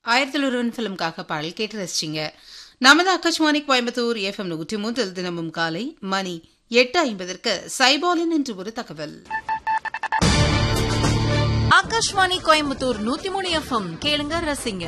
ஆயிரத்தி ஒருவன் ஃபிலிம்காக பாடல் கேட்டு ரசிச்சிங்க நமது ஆகாஷ்வாணி கோயம்புத்தூர் எஃப்எம் நூற்றி மூன்றில் தினமும் காலை மணி எட்டு ஐம்பதற்கு சைபாலின் என்று ஒரு தகவல் ஆகாஷ்வாணி கோயம்புத்தூர் நூத்தி மூணு எஃப்எம் கேளுங்க ரசிங்க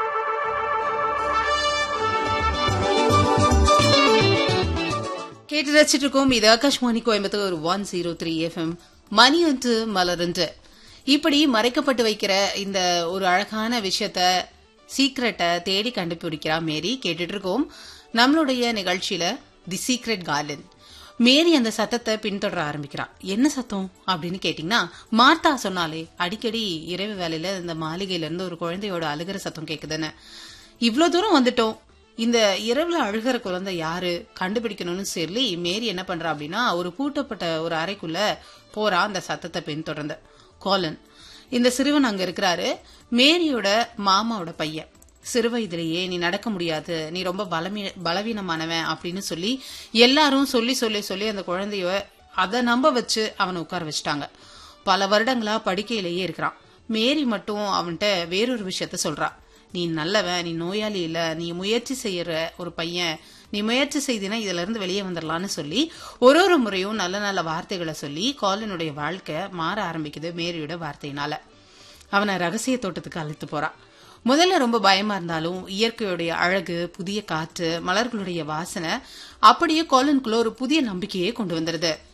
கேட்டு ரசிச்சிட்டு இருக்கோம் இது Akashvani Coimbatore one zero three FM மணி ஒன்று மலரன்று இப்படி மறைக்கப்பட்டு வைக்கிற இந்த ஒரு அழகான விஷயத்த சீக்ரெட்டை தேடி கண்டுபிடிக்கிறா மேரி கேட்டுட்டு இருக்கோம் நம்மளுடைய நிகழ்ச்சியில தி சீக்ரெட் கார்டன் மேரி அந்த சத்தத்தை பின்தொடர ஆரம்பிக்கிறா என்ன சத்தம் அப்படின்னு கேட்டீங்கன்னா மார்த்தா சொன்னாலே அடிக்கடி இரவு வேலையில இந்த மாளிகையில இருந்து ஒரு குழந்தையோட அழுகிற சத்தம் கேக்குதுன்னு இவ்ளோ தூரம் வந்துட்டோம் இந்த இரவுல அழுகிற குழந்தை யாரு கண்டுபிடிக்கணும்னு சொல்லி மேரி என்ன பண்றா அப்படின்னா ஒரு பூட்டப்பட்ட ஒரு அறைக்குள்ள போறா அந்த சத்தத்தை பின்தொடர்ந்து கோலன் இந்த சிறுவன் அங்க இருக்கிறாரு மேரியோட மாமாவோட பையன் சிறு வயதிலேயே நீ நடக்க முடியாது நீ ரொம்ப பலமீ பலவீனமானவன் அப்படின்னு சொல்லி எல்லாரும் சொல்லி சொல்லி சொல்லி அந்த குழந்தைய அதை நம்ப வச்சு அவனை உட்கார வச்சுட்டாங்க பல வருடங்களா படுக்கையிலேயே இருக்கிறான் மேரி மட்டும் அவன்கிட்ட வேறொரு விஷயத்த சொல்றா நீ நல்லவன் நீ நோயாளி இல்ல நீ முயற்சி செய்யற ஒரு பையன் நீ முயற்சி செய்தினா இதுல இருந்து வெளியே வந்துடலாம்னு சொல்லி ஒரு ஒரு முறையும் நல்ல நல்ல வார்த்தைகளை சொல்லி காலினுடைய வாழ்க்கை மாற ஆரம்பிக்குது மேரியோட வார்த்தையினால அவனை ரகசிய தோட்டத்துக்கு அழைத்து போறான் முதல்ல ரொம்ப பயமா இருந்தாலும் இயற்கையுடைய அழகு புதிய காற்று மலர்களுடைய வாசனை அப்படியே கோலனுக்குள்ள ஒரு புதிய நம்பிக்கையை கொண்டு வந்துருது